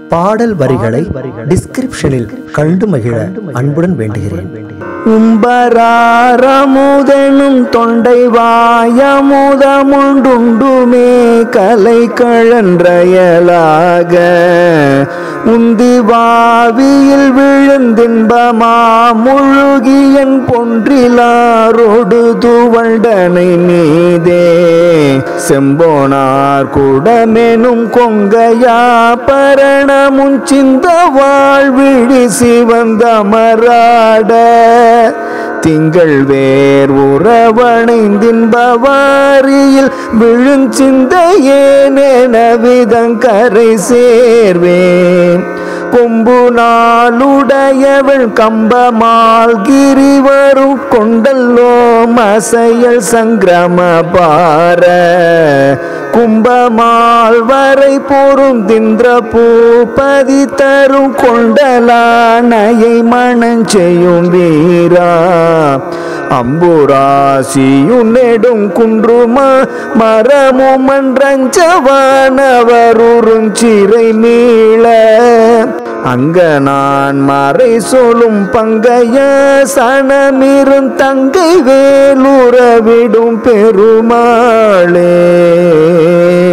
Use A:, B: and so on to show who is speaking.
A: பாடல் வரிகளை டிஸ்கிரிப்ஷனில் கண்டு மகிழ அன்புடன் வேண்டுகிறேன்
B: உம்பராரமுதனும் தொண்டை வாயமுதமுண்டுண்டுமே கலை கழன்றயலாக உந்தி வாவியில் விழுந்தின்பமா முழுகியன் பொன்றிலாரோடு துவண்டனை மீதே செம்போனார் குடமெனும் கொங்கையா பரணமும் சிந்த வாழ்விழி சிவந்தமராட திங்கள் வேர் உறவணைந்தின்பவாரியில் விழுஞ்சிந்தையேனென விதங்கரை சேர்வேன் கொம்பு நாளுடையவள் கம்பமால் கிரிவரும் கொண்டல்லோ மசையல் சங்கிரம பார கும்பமால் வரை போரும் தின்ற பூபதி தரும் கொண்டலானையை மணஞ்செய்யும் வீரா அம்புராசியும் நெடும் குன்றுமா மரமும் மன்றஞ்சவானவருறும் சிறை மீள அங்க நான் மறை சொல்லும் பங்கைய சனமிரும் தங்கை வேலுறவிடும் பெருமாளே